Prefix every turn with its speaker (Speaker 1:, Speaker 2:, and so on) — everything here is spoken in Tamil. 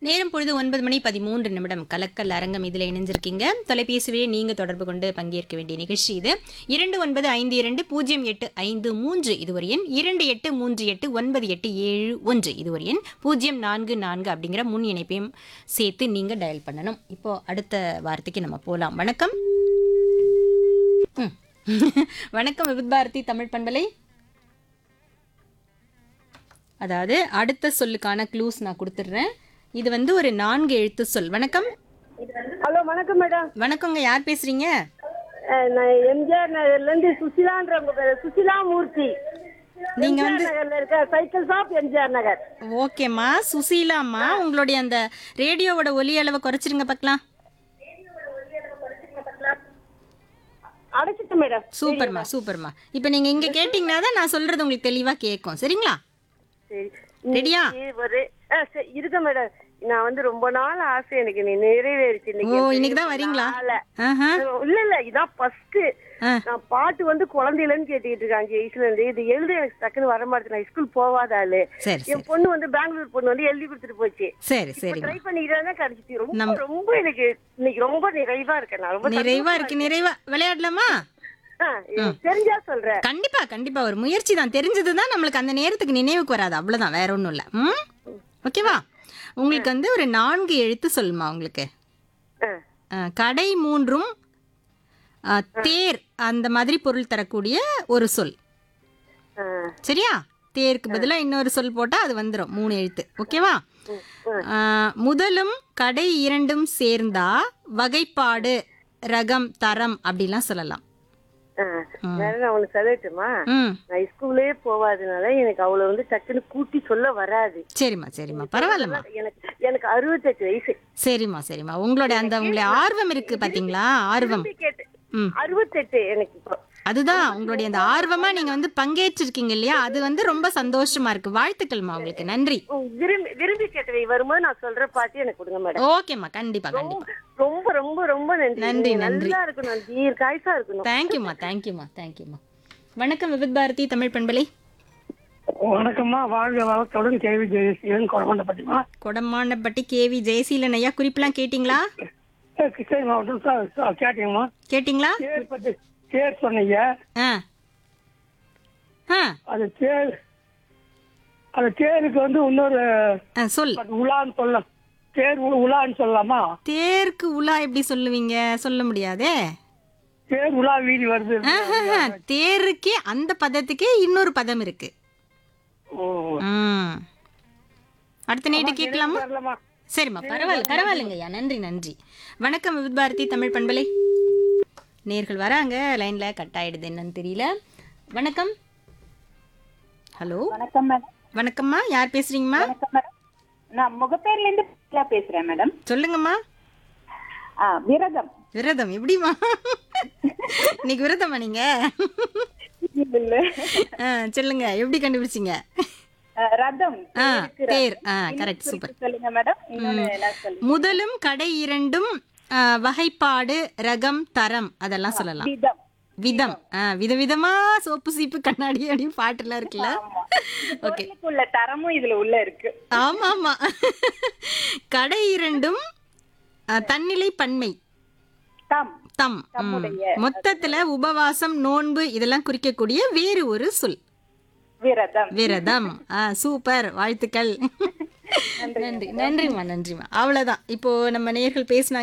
Speaker 1: நேரம் பொழுது ஒன்பது மணி பதிமூன்று நிமிடம் கலக்கல் அரங்கம் இதில் இணைஞ்சிருக்கீங்க தொலைபேசியிலேயே நீங்கள் தொடர்பு கொண்டு பங்கேற்க வேண்டிய நிகழ்ச்சி இது இரண்டு ஒன்பது ஐந்து இரண்டு பூஜ்ஜியம் எட்டு ஐந்து மூன்று இது ஒரு எண் இரண்டு எட்டு மூன்று எட்டு ஒன்பது எட்டு ஏழு ஒன்று இது ஒரு எண் பூஜ்ஜியம் நான்கு நான்கு அப்படிங்கிற முன் இணைப்பையும் சேர்த்து நீங்கள் டயல் பண்ணணும் இப்போ அடுத்த வார்த்தைக்கு நம்ம போகலாம் வணக்கம் ம். வணக்கம் விபத் பாரதி தமிழ் பண்பலை அதாவது அடுத்த சொல்லுக்கான க்ளூஸ் நான் கொடுத்துட்றேன் இது வந்து ஒரு நான்கு எழுத்து சொல் வணக்கம்
Speaker 2: ஹலோ வணக்கம் மேடம்
Speaker 1: வணக்கங்க யார் பேசுறீங்க
Speaker 2: அஹ் நான் எம்ஜிஆர் நகர்ல இருந்து சுசிலான்றவங்க பேரு சுசிலா மூர்த்தி
Speaker 1: நீங்க
Speaker 2: எம்ஜிஆர்
Speaker 1: வந்து
Speaker 2: நகர்ல இருக்க சைக்கிள் ஷாப் எம்ஜிஆர் நகர்
Speaker 1: ஓகேம்மா சுசீலாம்மா உங்களுடைய அந்த ரேடியோவோட ஒலி அளவை குறைச்சிருங்க பார்க்கலாம்
Speaker 2: அடைச்சிட்டு மேடம்
Speaker 1: சூப்பர்மா சூப்பர்மா இப்போ நீங்க இங்க கேட்டிங்கன்னா தான் நான் சொல்றது உங்களுக்கு தெளிவா கேட்கும் சரிங்களா
Speaker 2: சரி
Speaker 1: ரெடியா
Speaker 2: இன்னைக்கு ஒரு அஹ் சரி, இருக்க மேடம் நான் வந்து ரொம்ப நாள் ஆசை எனக்கு நீ நிறைவேறிச்சு
Speaker 1: ஓ
Speaker 2: இன்னைக்கு
Speaker 1: இன்னைக்கு தான் வரீங்களா
Speaker 2: நாள.
Speaker 1: ஆஹா
Speaker 2: இல்ல இல்ல இதான் ஃபர்ஸ்ட்
Speaker 1: ஆ.
Speaker 2: நான் பாட்டு வந்து குழந்தையிலன்னு கேட்டுக்கிட்டு இருக்கேன் அஞ்சு வயசுல இருந்து இது எழுத எனக்கு டக்குன்னு வர மாட்டேது நான் ஸ்கூல் போவாத ஆளு
Speaker 1: சரி சரி
Speaker 2: என் பொண்ணு வந்து பெங்களூர் பொண்ணு வந்து எழுதி கொடுத்துட்டு போச்சு
Speaker 1: சரி சரிம்மா
Speaker 2: ட்ரை பண்ணிக்கிட்டே கிடைச்சிச்சு ரொம்ப ரொம்ப எனக்கு இன்னைக்கு ரொம்ப நிறைவா இருக்கேன் நான் ரொம்ப
Speaker 1: நிறைவா இருக்கு நிறைவா விளையாடலாமா
Speaker 2: ஆ, எனக்கு தெரிஞ்சா சொல்றேன்
Speaker 1: கண்டிப்பா கண்டிப்பா ஒரு முயற்சி தான் தெரிஞ்சது தான் நம்மளுக்கு அந்த நேரத்துக்கு நினைவுக்கு வராது அவ்வளவுதான் வேற ஒன்றும் இல்லை ம் ஓகேவா உங்களுக்கு வந்து ஒரு நான்கு எழுத்து சொல்லுமா உங்களுக்கு
Speaker 2: ஆ,
Speaker 1: அஹ், கடை மூன்றும் அஹ், தேர் அந்த மாதிரி பொருள் தரக்கூடிய ஒரு சொல்
Speaker 2: ஆ,
Speaker 1: சரியா தேருக்கு பதிலாக இன்னொரு சொல் போட்டால் அது வந்துடும் மூணு எழுத்து ஓகேவா அஹ், முதலும் கடை இரண்டும் சேர்ந்தா வகைப்பாடு ரகம் தரம் அப்படிலாம் சொல்லலாம்
Speaker 2: ஆ. வேற நான் உனக்கு சொல்லட்டுமா
Speaker 1: ம்
Speaker 2: நான் ஸ்கூலே போவாதனால எனக்கு அவ்வளவு வந்து டக்குன்னு கூட்டி சொல்ல வராது
Speaker 1: சரிம்மா சரிம்மா பரவாயில்லம்மா
Speaker 2: எனக்கு எனக்கு அறுபத்தெட்டு வயசு
Speaker 1: சரிம்மா சரிம்மா உங்களோட அந்த உங்களுடைய ஆர்வம் இருக்கு பாத்தீங்களா ஆர்வம்
Speaker 2: விரும்பி கேட்டு
Speaker 1: ம்
Speaker 2: அறுபத்தெட்டு எனக்கு இப்போ
Speaker 1: அதுதான் உங்களுடைய அந்த ஆர்வமா நீங்க வந்து பங்கேற்றிருக்கீங்க இல்லையா அது வந்து ரொம்ப சந்தோஷமா இருக்கு வாழ்த்துக்கள்மா உங்களுக்கு நன்றி
Speaker 2: உம், விரும்பி விரும்பி கேட்டவை வரும்போது நான் சொல்ற பாட்டு எனக்கு கொடுங்க மேடம்
Speaker 1: ஓகேம்மா கண்டிப்பா கண்டிப்பா
Speaker 2: ரொம்ப ரொம்ப ரொம்ப நன்றி
Speaker 1: நன்றி,
Speaker 2: நீங்க
Speaker 1: நன்றி.
Speaker 2: நல்லா இருக்கணும் தீர்க்காய்சா இருக்கணும்
Speaker 1: தேங்க்யூம்மா தேங்க்யூம்மா தேங்க்யூம்மா வணக்கம் விபித் பாரதி தமிழ் பண்பலை
Speaker 3: வணக்கம்மா வாழ்க வளத்துடன் கேள்வி ஜெயசீலன் கொடமண்டப்பட்டிமா
Speaker 1: கொடமானப்பட்டி கேவி ஜெயசீலன் ஐயா குறிப்பெல்லாம் கேட்டிங்களா
Speaker 3: கிருஷ்ணகிரி மாவட்டம் சா- சா- கேட்டீங்கம்மா
Speaker 1: கேட்டிங்களா
Speaker 3: தேர் பத்தி தேர் சொன்னீங்க
Speaker 1: ஆ ஆ
Speaker 3: அது தேர் அந்த தேருக்கு வந்து இன்னொரு
Speaker 1: ஆ, சொல்
Speaker 3: உலான்னு சொல்லலாம் தேர் உ- உலான்னு சொல்லலாமா
Speaker 1: தேருக்கு உலா எப்படி சொல்லுவீங்க சொல்ல முடியாதே
Speaker 3: தேர் உலா வீதி வருது
Speaker 1: ஆஹாஹா, தேருக்கே அந்த பதத்துக்கே இன்னொரு பதம் இருக்கு
Speaker 3: ஓ
Speaker 1: ம். அடுத்த நேட்டு கேட்கலாமா
Speaker 3: வரலாமா
Speaker 1: சரிம்மா பரவாயில்ல பரவாயில்லைங்க ஐயா நன்றி நன்றி வணக்கம் வித் பாரதி தமிழ் பண்பலை நேர்கள் வராங்க லைன்ல கட் ஆயிடுது என்னன்னு தெரியல வணக்கம் ஹலோ
Speaker 4: வணக்கம் மேடம்
Speaker 1: வணக்கம்மா யார் பேசுறீங்கம்மா
Speaker 4: வணக்கம் மேடம் நான் முகப்பேர்ல இருந்து பிரியா பேசுறேன் மேடம்
Speaker 1: சொல்லுங்கம்மா
Speaker 4: ஆ விரதம்
Speaker 1: விரதம் எப்படிம்மா இன்னைக்கு விரதமா நீங்க
Speaker 4: இல்ல
Speaker 1: ஆ, சொல்லுங்க எப்படி கண்டுபிடிச்சீங்க
Speaker 4: ஆ, ரதம்
Speaker 1: ஆ
Speaker 4: தேருக்கு
Speaker 1: தேர் ஆ
Speaker 4: ரதம்.
Speaker 1: கரெக்ட்
Speaker 4: இன்னும்
Speaker 1: சூப்பர்
Speaker 4: சொல்லுங்க மேடம் இன்னொன்னு என்ன சொல்லுங்க
Speaker 1: முதலும் கடை இரண்டும் ஆ, வகைப்பாடு ரகம் தரம் அதெல்லாம் சொல்லலாம்
Speaker 4: விதம்
Speaker 1: விதம் ஆ, விதவிதமா சோப்பு சீப்பு கண்ணாடி அப்படின்னு பாட்டுலாம் இருக்குல்ல ஓகே
Speaker 4: பொருளுக்குள்ள தரமும் இதுல உள்ள இருக்கு
Speaker 1: ஆமா ஆமா கடை இரண்டும் ஆ, தன்னிலை பன்மை
Speaker 4: தம்
Speaker 1: தம் ம்.
Speaker 4: தம்முடைய
Speaker 1: மொத்தத்துல உபவாசம் நோன்பு இதெல்லாம் குறிக்கக்கூடிய வேறு ஒரு சொல்
Speaker 4: விரதம்
Speaker 1: விரதம் ஆ சூப்பர் வாழ்த்துக்கள் நன்றி நன்றிம்மா நன்றிம்மா அவ்வளவுதான் இப்போ நம்ம நேர்கள் பேசினாங்க